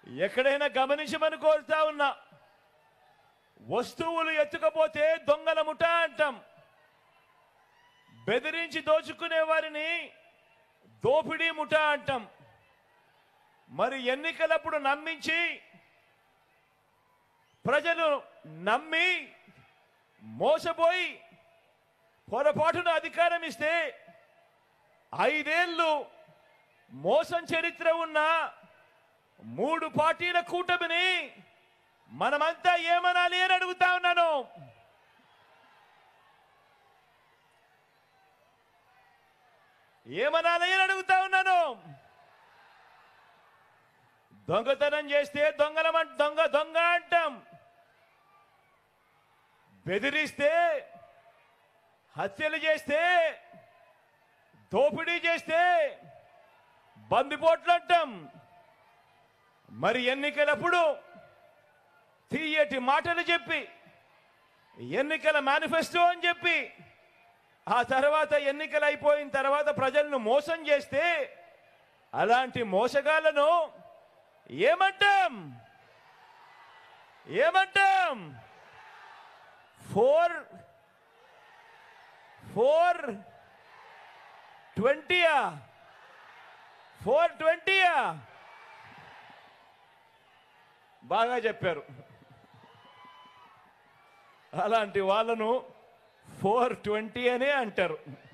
ఎక్కడైనా గమనించమని కోరుతా ఉన్నా వస్తువులు ఎత్తుకపోతే దొంగల ముఠ అంటాం బెదిరించి దోచుకునే వారిని దోపిడీ ముఠ అంటాం మరి ఎన్నికలప్పుడు నమ్మించి ప్రజలు నమ్మి మోసపోయి పొరపాటున అధికారం ఇస్తే ఐదేళ్లు మోసం చరిత్ర ఉన్న మూడు పార్టీల కూటమిని మనమంతా ఏమనాలి అని అడుగుతా ఉన్నాను ఏమనాలి అని అడుగుతా ఉన్నాను దొంగతనం చేస్తే దొంగలం అంట దొంగ దొంగ అంటాం బెదిరిస్తే హత్యలు చేస్తే దోపిడీ చేస్తే బందిపోట్లు అంటాం మరి ఎన్నికలప్పుడు తీయటి మాటలు చెప్పి ఎన్నికల మేనిఫెస్టో అని చెప్పి ఆ తర్వాత ఎన్నికలు అయిపోయిన తర్వాత ప్రజలను మోసం చేస్తే అలాంటి మోసగాళ్లను ఏమంటాం ఏమంటాం ఫోర్ ఫోర్ ట్వంటీయా ఫోర్ ట్వంటీయా బాగా చెప్పారు అలాంటి వాళ్ళను ఫోర్ ట్వంటీ అనే అంటారు